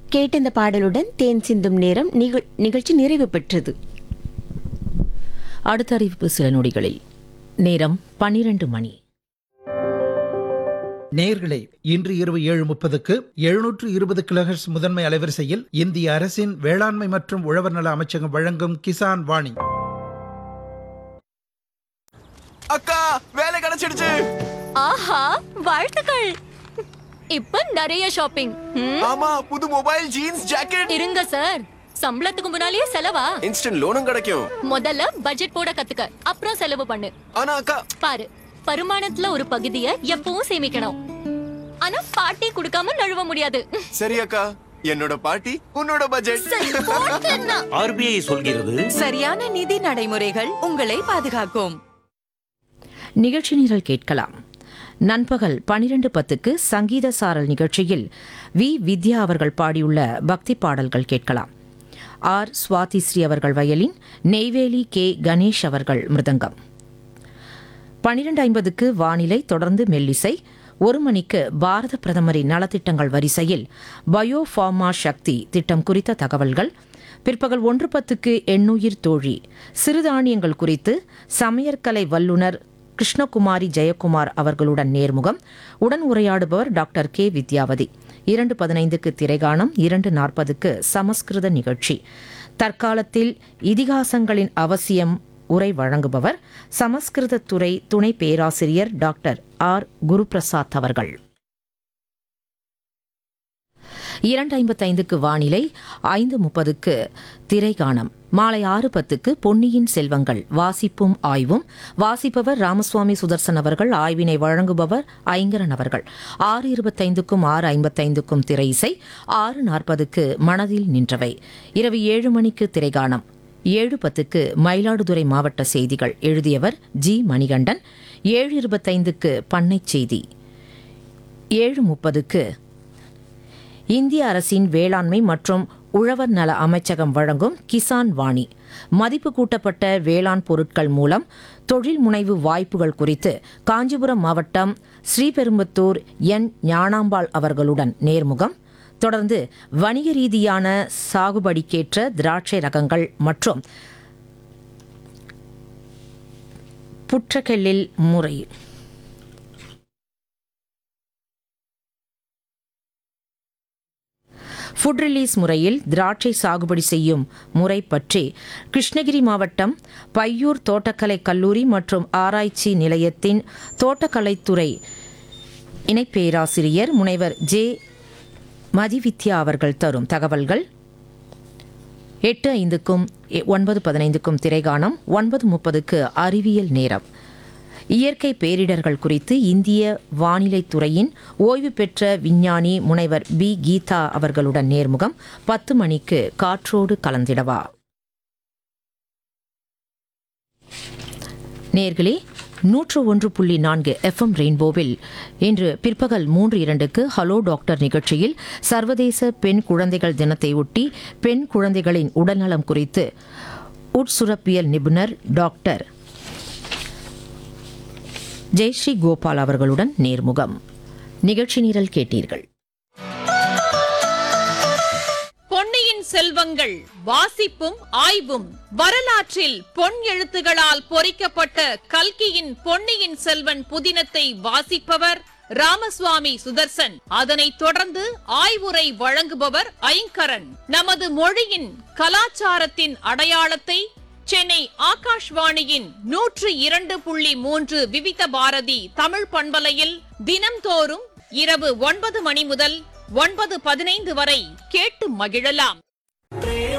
கேட்ட இந்த பாடலுடன் தேன் சிந்தும் நேரம் நிகழ்- நிகழ்ச்சி நிறைவு பெற்றது அடுத்த அறிவிப்பு சில நொடிகளில் நேரம் பன்னிரண்டு மணி நேயர்களே இன்று இரவு ஏழு முப்பதுக்கு எழுநூற்று இருபது கிலோஹெர்ட்ஸ் முதன்மை அலைவரிசையில் இந்திய அரசின் வேளாண்மை மற்றும் உழவர் நல அமைச்சகம் வழங்கும் கிசான் வாணி அக்கா வேலை கிடைச்சிடுச்சு ஆஹா வாழ்த்துக்கள் இப்ப நிறைய ஷாப்பிங் ம், ஆமா புது மொபைல் ஜீன்ஸ் ஜாக்கெட் இருங்க சார் சம்பளத்துக்கு முன்னாலேயே செலவா இன்ஸ்டன்ட் லோனும் கிடைக்கும் முதல்ல பட்ஜெட் போட கத்துக்க அப்புறம் செலவு பண்ணு ஆனா அக்கா பாரு வருமானத்துல ஒரு பகுதிய எப்பவும் சேமிக்கணும் ஆனா பாட்டி கொடுக்காம நழுவ முடியாது சரி அக்கா என்னோட பாட்டி உன்னோட பட்ஜெட் சரி, போட்டுன்னா. ஆர்பிஐ சொல்கிறது சரியான நிதி நடைமுறைகள் உங்களை பாதுகாக்கும் நிகழ்ச்சி நிரல் கேட்கலாம் நண்பகல் பனிரெண்டு பத்துக்கு சங்கீத சாரல் நிகழ்ச்சியில் வி வித்யா அவர்கள் பாடியுள்ள பக்தி பாடல்கள் கேட்கலாம் ஆர் சுவாதி ஸ்ரீ அவர்கள் வயலின் நெய்வேலி கே கணேஷ் அவர்கள் மிருதங்கம் பனிரெண்டு ஐம்பதுக்கு வானிலை தொடர்ந்து மெல்லிசை ஒரு மணிக்கு பாரத பிரதமரின் நலத்திட்டங்கள் வரிசையில் பயோ ஃபார்மா சக்தி திட்டம் குறித்த தகவல்கள் பிற்பகல் ஒன்று பத்துக்கு எண்ணுயிர் தோழி சிறுதானியங்கள் குறித்து சமையற்கலை வல்லுநர் கிருஷ்ணகுமாரி ஜெயக்குமார் அவர்களுடன் நேர்முகம் உடன் உரையாடுபவர் டாக்டர் கே வித்யாவதி இரண்டு பதினைந்துக்கு திரைகாணம் இரண்டு நாற்பதுக்கு சமஸ்கிருத நிகழ்ச்சி தற்காலத்தில் இதிகாசங்களின் அவசியம் உரை வழங்குபவர் சமஸ்கிருத துறை துணை பேராசிரியர் டாக்டர் ஆர் குருபிரசாத் அவர்கள் இரண்டு ஐம்பத்தைந்துக்கு வானிலை ஐந்து முப்பதுக்கு திரைகாணம் மாலை ஆறு பத்துக்கு பொன்னியின் செல்வங்கள் வாசிப்பும் ஆய்வும் வாசிப்பவர் ராமசுவாமி சுதர்சன் அவர்கள் ஆய்வினை வழங்குபவர் ஐங்கரன் அவர்கள் ஆறு இருபத்தைந்துக்கும் ஆறு ஐம்பத்தைந்துக்கும் திரை இசை ஆறு நாற்பதுக்கு மனதில் நின்றவை இரவு ஏழு மணிக்கு திரைகாணம் ஏழு பத்துக்கு மயிலாடுதுறை மாவட்ட செய்திகள் எழுதியவர் ஜி மணிகண்டன் ஏழு இருபத்தைந்துக்கு பண்ணைச் செய்தி ஏழு முப்பதுக்கு இந்திய அரசின் வேளாண்மை மற்றும் உழவர் நல அமைச்சகம் வழங்கும் கிசான் வாணி மதிப்பு கூட்டப்பட்ட வேளாண் பொருட்கள் மூலம் தொழில் முனைவு வாய்ப்புகள் குறித்து காஞ்சிபுரம் மாவட்டம் ஸ்ரீபெரும்புத்தூர் என் ஞானாம்பாள் அவர்களுடன் நேர்முகம் தொடர்ந்து வணிக ரீதியான சாகுபடிக்கேற்ற திராட்சை ரகங்கள் மற்றும் புற்றக்கெல்லில் முறை ஃபுட் ரிலீஸ் முறையில் திராட்சை சாகுபடி செய்யும் முறை பற்றி கிருஷ்ணகிரி மாவட்டம் பையூர் தோட்டக்கலை கல்லூரி மற்றும் ஆராய்ச்சி நிலையத்தின் தோட்டக்கலைத்துறை இணைப் பேராசிரியர் முனைவர் ஜே மதிவித்யா அவர்கள் தரும் தகவல்கள் எட்டு ஐந்துக்கும் எ- ஒன்பது பதினைந்துக்கும் திரைகாணம் ஒன்பது முப்பதுக்கு அறிவியல் நேரம் இயற்கை பேரிடர்கள் குறித்து இந்திய வானிலை துறையின் ஓய்வு பெற்ற விஞ்ஞானி முனைவர் பி கீதா அவர்களுடன் நேர்முகம் பத்து மணிக்கு காற்றோடு கலந்திடவா நேர்களே நூற்று ஒன்று புள்ளி நான்கு எஃப்எம் ரெயின்போவில் இன்று பிற்பகல் மூன்று இரண்டுக்கு ஹலோ டாக்டர் நிகழ்ச்சியில் சர்வதேச பெண் குழந்தைகள் தினத்தை ஒட்டி பெண் குழந்தைகளின் உடல்நலம் குறித்து உட்சுரப்பியல் நிபுணர் டாக்டர் ஜெயஸ்ரீ கோபால் அவர்களுடன் நேர்முகம் நிகழ்ச்சி நிரல் கேட்டீர்கள் பொன்னியின் செல்வங்கள் வாசிப்பும் ஆய்வும் வரலாற்றில் பொன் எழுத்துகளால் பொறிக்கப்பட்ட கல்கியின் பொன்னியின் செல்வன் புதினத்தை வாசிப்பவர் ராமசுவாமி சுதர்சன் அதனைத் தொடர்ந்து ஆய்வுரை வழங்குபவர் ஐங்கரன் நமது மொழியின் கலாச்சாரத்தின் அடையாளத்தை சென்னை ஆகாஷ்வாணியின் நூற்று இரண்டு புள்ளி மூன்று விவித பாரதி தமிழ் பண்பலையில் தினம்தோறும் இரவு ஒன்பது மணி முதல் ஒன்பது பதினைந்து வரை கேட்டு மகிழலாம்